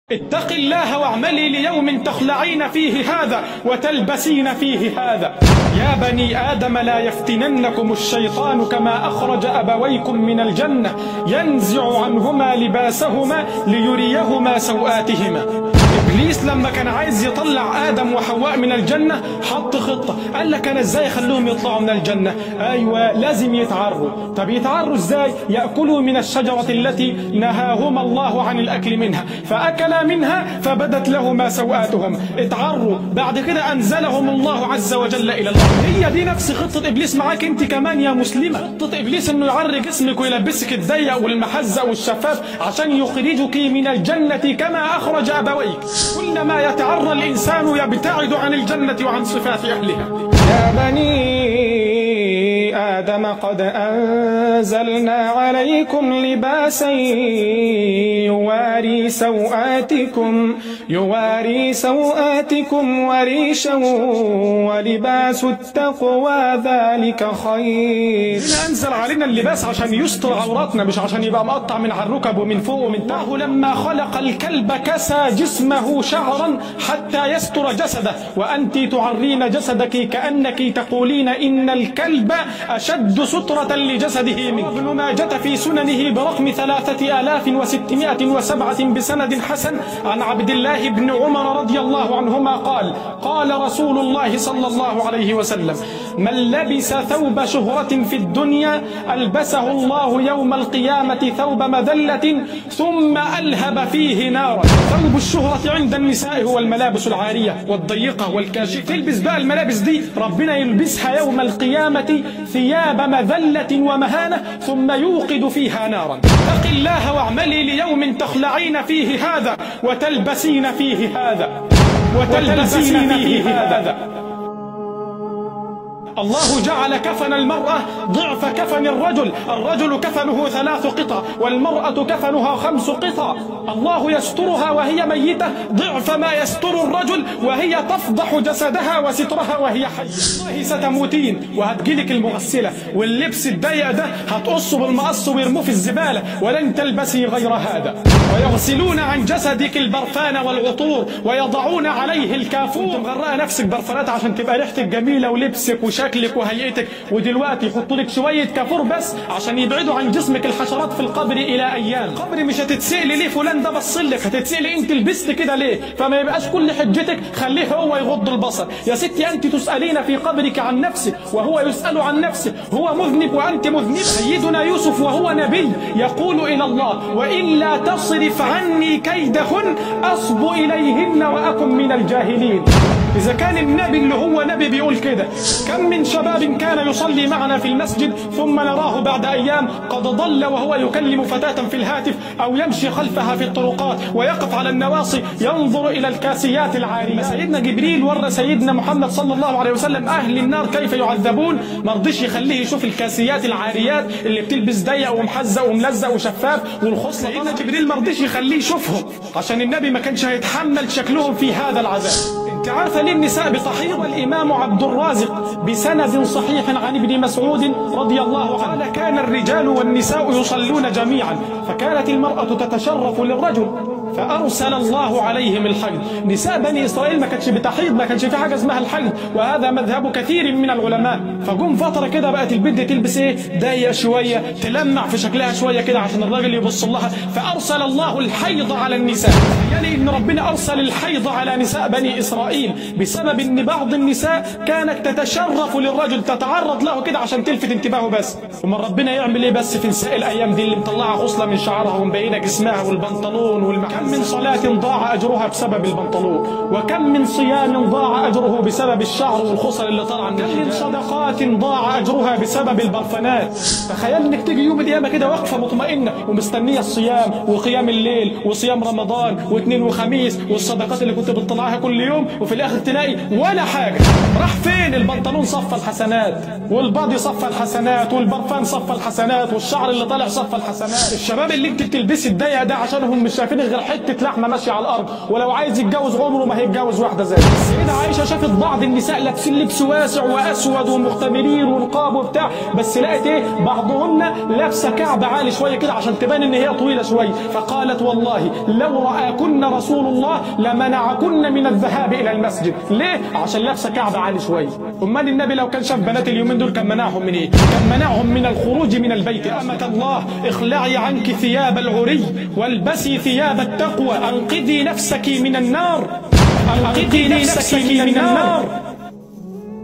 اتق الله واعملي ليوم تخلعين فيه هذا وتلبسين فيه هذا يا بني آدم لا يفتننكم الشيطان كما أخرج أبويكم من الجنة ينزع عنهما لباسهما ليريهما سوآتهما إبليس لما كان عايز يطلع آدم وحواء من الجنة حط خطة قال لك أنا إزاي أخليهم يطلعوا من الجنة أيوة لازم يتعروا طب يتعروا إزاي يأكلوا من الشجرة التي نهاهما الله عن الأكل منها فأكلا منها فبدت لهما سوآتهم اتعروا بعد كده أنزلهم الله عز وجل إلى الأرض هي دي نفس خطة إبليس معاك أنت كمان يا مسلمة خطة إبليس إنه يعري جسمك ويلبسك الضيق والمحزق والشفاف عشان يخرجك من الجنة كما أخرج أبويك كلما يتعرى الإنسان يبتعد عن الجنة وعن صفات أهلها يا بني آدم قد أنزلنا عليكم لباسا يواري سوآتكم يواري سوآتكم وريشا ولباس التقوى ذلك خير هنا أنزل علينا اللباس عشان يستر عوراتنا مش عشان يبقى مقطع من على الركب ومن فوق ومن تحت لما خلق الكلب كسى جسمه شعرا حتى يستر جسده وأنت تعرين جسدك كأنك تقولين إن الكلب أشد سترة لجسده منك ابن ماجة في سننه برقم ثلاثة آلاف وستمائة وسبعة بسند حسن عن عبد الله بن عمر رضي الله عنهما قال قال رسول الله صلى الله عليه وسلم من لبس ثوب شهرة في الدنيا ألبسه الله يوم القيامة ثوب مذلة ثم ألهب فيه نارا ثوب الشهرة عند النساء هو الملابس العارية والضيقة والكاشفة تلبس بقى الملابس دي ربنا يلبسها يوم القيامة ثياب مذلة ومهانة ثم يوقد فيها نارا اتق الله واعملي ليوم تخلعين فيه هذا وتلبسين فيه هذا وتلبسين فيه هذا الله جعل كفن المرأة ضعف كفن الرجل الرجل كفنه ثلاث قطع والمرأة كفنها خمس قطع الله يسترها وهي ميتة ضعف ما يستر الرجل وهي تفضح جسدها وسترها وهي حية والله ستموتين وهتجيلك المغسلة واللبس الضيق ده هتقصه بالمقص ويرموه في الزبالة ولن تلبسي غير هذا ويغسلون عن جسدك البرفان والعطور ويضعون عليه الكافور انت مغرقه نفسك برفانات عشان تبقى ريحتك جميله ولبسك وشكلك وهيئتك ودلوقتي يحطوا لك شويه كافور بس عشان يبعدوا عن جسمك الحشرات في القبر الى ايام القبر مش هتتسالي ليه فلان ده بص لك هتتسالي انت لبست كده ليه فما يبقاش كل حجتك خليه هو يغض البصر يا ستي انت تسالين في قبرك عن نفسك وهو يسال عن نفسه هو مذنب وانت مذنب سيدنا يوسف وهو نبي يقول الى الله والا تصرف عني كيدهن اصب اليهن واكن من الجاهلين إذا كان النبي اللي هو نبي بيقول كده كم من شباب كان يصلي معنا في المسجد ثم نراه بعد أيام قد ضل وهو يكلم فتاة في الهاتف أو يمشي خلفها في الطرقات ويقف على النواصي ينظر إلى الكاسيات العارية سيدنا جبريل ورى سيدنا محمد صلى الله عليه وسلم أهل النار كيف يعذبون ما رضيش يخليه يشوف الكاسيات العاريات اللي بتلبس ضيق ومحزق وملزق وشفاف والخص سيدنا جبريل ما رضيش يخليه يشوفهم عشان النبي ما كانش هيتحمل شكلهم في هذا العذاب انت عارفه ليه النساء بتحيض الامام عبد الرازق بسند صحيح عن ابن مسعود رضي الله عنه قال كان الرجال والنساء يصلون جميعا فكانت المراه تتشرف للرجل فارسل الله عليهم الحيض نساء بني اسرائيل ما كانتش بتحيض ما كانش في حاجه اسمها الحيض وهذا مذهب كثير من العلماء فجم فتره كده بقت البنت تلبس ايه ضيق شويه تلمع في شكلها شويه كده عشان الراجل يبص لها فارسل الله الحيض على النساء يعني ان ربنا ارسل الحيض على نساء بني اسرائيل بسبب ان بعض النساء كانت تتشرف للرجل تتعرض له كده عشان تلفت انتباهه بس ومن ربنا يعمل ايه بس في نساء الايام دي اللي مطلعه غصله من شعرها ومبينه جسمها والبنطلون والمكان كم من صلاة ضاع أجرها بسبب البنطلون وكم من صيام ضاع أجره بسبب الشعر والخصل اللي طلع كم من صدقات ضاع أجرها بسبب البرفانات تخيل إنك تيجي يوم القيامة كده واقفة مطمئنة ومستنية الصيام وقيام الليل وصيام رمضان واثنين وخميس والصدقات اللي كنت بتطلعها كل يوم وفي الآخر تلاقي ولا حاجة راح فين البنطلون صف الحسنات والبادي صف الحسنات والبرفان صف الحسنات والشعر اللي طالع صف الحسنات الشباب اللي انت بتلبسي الضيق ده عشانهم مش شايفين غير حته لحمه ماشيه على الارض ولو عايز يتجوز عمره ما هيتجوز واحده زي السيده عائشه شافت بعض النساء لابسين لبس واسع واسود ومختمرين ونقاب وبتاع بس لقت ايه بعضهن لابسه كعب عالي شويه كده عشان تبان ان هي طويله شويه فقالت والله لو راكن رسول الله لمنعكن من الذهاب الى المسجد ليه عشان لابسه كعب عالي شويه امال النبي لو كان شاف بنات اليومين دول كان منعهم من ايه كان منعهم من الخروج من البيت امك الله اخلعي عنك ثياب العري والبسي ثياب التقوى انقذي نفسك من النار انقذي نفسك من النار